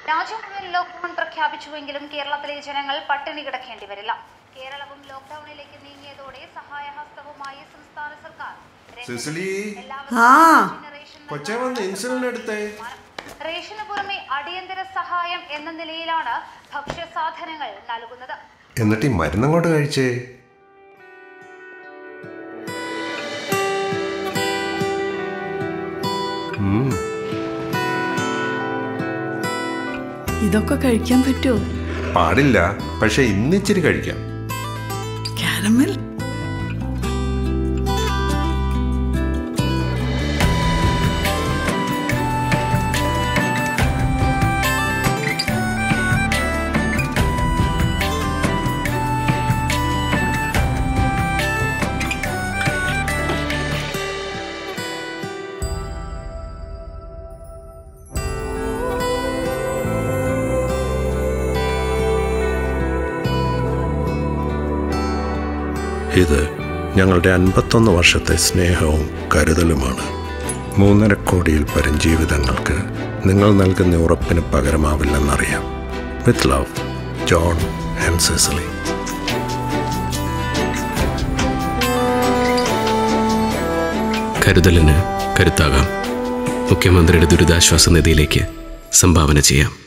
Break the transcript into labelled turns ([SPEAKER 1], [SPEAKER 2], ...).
[SPEAKER 1] രാജ്യം മുഴുവൻ ലോക്ക്ഡൌൺ പ്രഖ്യാപിച്ചുവെങ്കിലും കേരളത്തിലെ ജനങ്ങൾ പട്ടിണി കിടക്കേണ്ടി വരില്ല കേരളവും ലോക്ക്ഡൌണിലേക്ക് നീങ്ങിയതോടെ സഹായഹസ്തവുമായി സംസ്ഥാന സർക്കാർ
[SPEAKER 2] സിസിലി
[SPEAKER 1] എല്ലാവർക്കും
[SPEAKER 3] ആ
[SPEAKER 1] റേഷൻ
[SPEAKER 2] കൊച്ചേ വന്ന് ഇൻസുലിൻ എടുത്തേ
[SPEAKER 1] റേഷന് പുറമെ അടിയന്തര സഹായം എന്ന നിലയിലാണ് ഭക്ഷ്യസാധനങ്ങൾ നൽകുന്നത്
[SPEAKER 2] എന്നിട്ട് ഈ മരുന്നങ്ങോട്ട് കഴിച്ചേ ഉം,
[SPEAKER 3] ഇതൊക്കെ കഴിക്കാൻ പറ്റുമോ
[SPEAKER 2] പാടില്ല പക്ഷെ ഇന്നിച്ചിരി കഴിക്കാം
[SPEAKER 3] കാരമൽ
[SPEAKER 2] ഇത് ഞങ്ങളുടെ അൻപത്തൊന്ന് വർഷത്തെ സ്നേഹവും കരുതലുമാണ് മൂന്നര കോടിയിൽ പരം ജീവിതങ്ങൾക്ക് നിങ്ങൾ നൽകുന്ന ഉറപ്പിന് പകരമാവില്ലെന്നറിയാം with love John and Cecily
[SPEAKER 4] കരുതലിന് കരുത്താകാം മുഖ്യമന്ത്രിയുടെ ദുരിതാശ്വാസ നിധിയിലേക്ക് സംഭാവന ചെയ്യാം